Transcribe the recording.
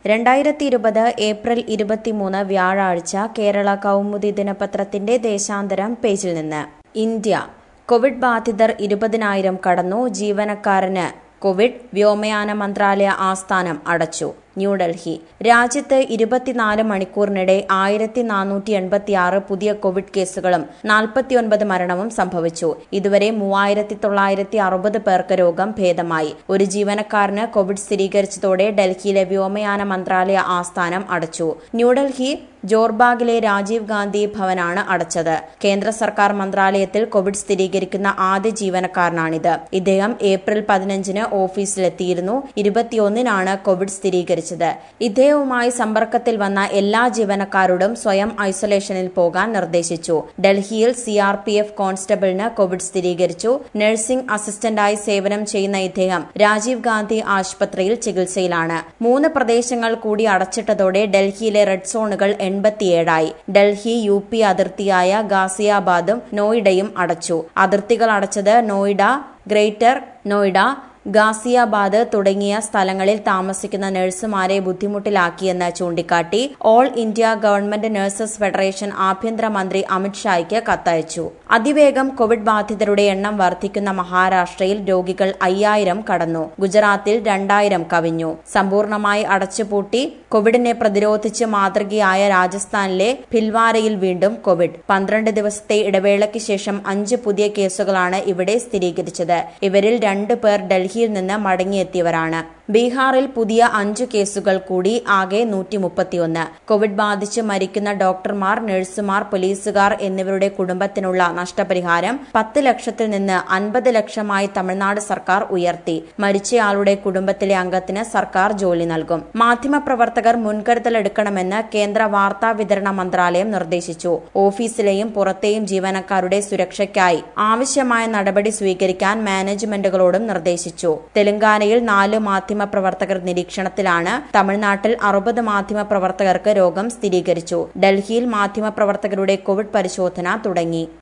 രണ്ടായിരത്തി ഇരുപത് ഏപ്രിൽ ഇരുപത്തിമൂന്ന് വ്യാഴാഴ്ച കേരള കൗമുദി ദിനപത്രത്തിന്റെ ദേശാന്തരം പേജിൽ നിന്ന് ഇന്ത്യ കോവിഡ് ബാധിതർ ഇരുപതിനായിരം കടന്നു ജീവനക്കാരന് കോവിഡ് വ്യോമയാന മന്ത്രാലയ ആസ്ഥാനം അടച്ചു ന്യൂഡൽഹി രാജ്യത്ത് ഇരുപത്തിനാല് മണിക്കൂറിനിടെ ആയിരത്തി നാനൂറ്റി എൺപത്തിയാറ് പുതിയ കോവിഡ് കേസുകളും നാൽപ്പത്തിയൊൻപത് മരണവും സംഭവിച്ചു ഇതുവരെ മൂവായിരത്തി തൊള്ളായിരത്തി അറുപത് പേർക്ക് രോഗം ഭേദമായി ഒരു ജീവനക്കാരന് കോവിഡ് സ്ഥിരീകരിച്ചതോടെ ഡൽഹിയിലെ വ്യോമയാന മന്ത്രാലയ ആസ്ഥാനം അടച്ചു ന്യൂഡൽഹി ജോർബാഗിലെ രാജീവ് ഗാന്ധി ഭവനാണ് അടച്ചത് കേന്ദ്ര സർക്കാർ മന്ത്രാലയത്തിൽ കോവിഡ് സ്ഥിരീകരിക്കുന്ന ആദ്യ ജീവനക്കാരനാണിത് ഇദ്ദേഹം ഏപ്രിൽ പതിനഞ്ചിന് ഓഫീസിലെത്തിയിരുന്നു ഇരുപത്തിയൊന്നിനാണ് കോവിഡ് സ്ഥിരീകരിച്ചത് ഇദ്ദേഹവുമായി സമ്പർക്കത്തിൽ വന്ന എല്ലാ ജീവനക്കാരോടും സ്വയം ഐസൊലേഷനിൽ പോകാൻ നിർദ്ദേശിച്ചു ഡൽഹിയിൽ സിആർപിഎഫ് കോൺസ്റ്റബിളിന് കോവിഡ് സ്ഥിരീകരിച്ചു നഴ്സിംഗ് അസിസ്റ്റന്റായി സേവനം ചെയ്യുന്ന ഇദ്ദേഹം രാജീവ് ഗാന്ധി ആശുപത്രിയിൽ ചികിത്സയിലാണ് മൂന്ന് പ്രദേശങ്ങൾ കൂടി അടച്ചിട്ടതോടെ ഡൽഹിയിലെ റെഡ് സോണുകൾ എൺപത്തിയേഴായി ഡൽഹി യു പി അതിർത്തിയായ ഗാസിയാബാദും നോയിഡയും അടച്ചു അതിർത്തികൾ അടച്ചത് നോയിഡ ഗ്രേറ്റർ നോയിഡ ഗാസിയാബാദ് തുടങ്ങിയ സ്ഥലങ്ങളിൽ താമസിക്കുന്ന നഴ്സുമാരെ ബുദ്ധിമുട്ടിലാക്കിയെന്ന് ചൂണ്ടിക്കാട്ടി all India government nurses federation ആഭ്യന്തരമന്ത്രി അമിത്ഷായ്ക്ക് കത്തയച്ചു അതിവേഗം കോവിഡ് ബാധിതരുടെ എണ്ണം വർദ്ധിക്കുന്ന മഹാരാഷ്ട്രയിൽ രോഗികൾ അയ്യായിരം കടന്നു ഗുജറാത്തിൽ രണ്ടായിരം കവിഞ്ഞു സമ്പൂർണമായി അടച്ചുപൂട്ടി കോവിഡിനെ പ്രതിരോധിച്ച് മാതൃകയായ രാജസ്ഥാനിലെ ഭിൽവാരയിൽ വീണ്ടും കോവിഡ് പന്ത്രണ്ട് ദിവസത്തെ ഇടവേളയ്ക്ക് ശേഷം അഞ്ച് പുതിയ കേസുകളാണ് ഇവിടെ സ്ഥിരീകരിച്ചത് ഇവരിൽ രണ്ട് പേർ ഡൽഹിയിൽ നിന്ന് മടങ്ങിയെത്തിയവരാണ് ബീഹാറിൽ പുതിയ അഞ്ചു കേസുകൾ കൂടി ആകെ നൂറ്റി മുപ്പത്തിയൊന്ന് കോവിഡ് ബാധിച്ച് മരിക്കുന്ന ഡോക്ടർമാർ നഴ്സുമാർ പോലീസുകാർ എന്നിവരുടെ കുടുംബത്തിനുള്ള നഷ്ടപരിഹാരം പത്ത് ലക്ഷത്തിൽ നിന്ന് അൻപത് ലക്ഷമായി തമിഴ്നാട് സർക്കാർ ഉയർത്തി മരിച്ചയാളുടെ കുടുംബത്തിലെ അംഗത്തിന് സർക്കാർ ജോലി നൽകും മാധ്യമപ്രവർത്തകർ മുൻകരുതലെടുക്കണമെന്ന് കേന്ദ്ര വാർത്താ വിതരണ മന്ത്രാലയം നിർദ്ദേശിച്ചു ഓഫീസിലെയും പുറത്തെയും ജീവനക്കാരുടെ സുരക്ഷയ്ക്കായി ആവശ്യമായ നടപടി സ്വീകരിക്കാൻ മാനേജ്മെന്റുകളോടും നിർദ്ദേശിച്ചു തെലങ്കാനയിൽ നാല് മാധ്യമപ്രവർത്തകർ നിരീക്ഷണത്തിലാണ് തമിഴ്നാട്ടിൽ അറുപത് മാധ്യമപ്രവർത്തകർക്ക് രോഗം സ്ഥിരീകരിച്ചു ഡൽഹിയിൽ മാധ്യമപ്രവർത്തകരുടെ കോവിഡ് പരിശോധന തുടങ്ങി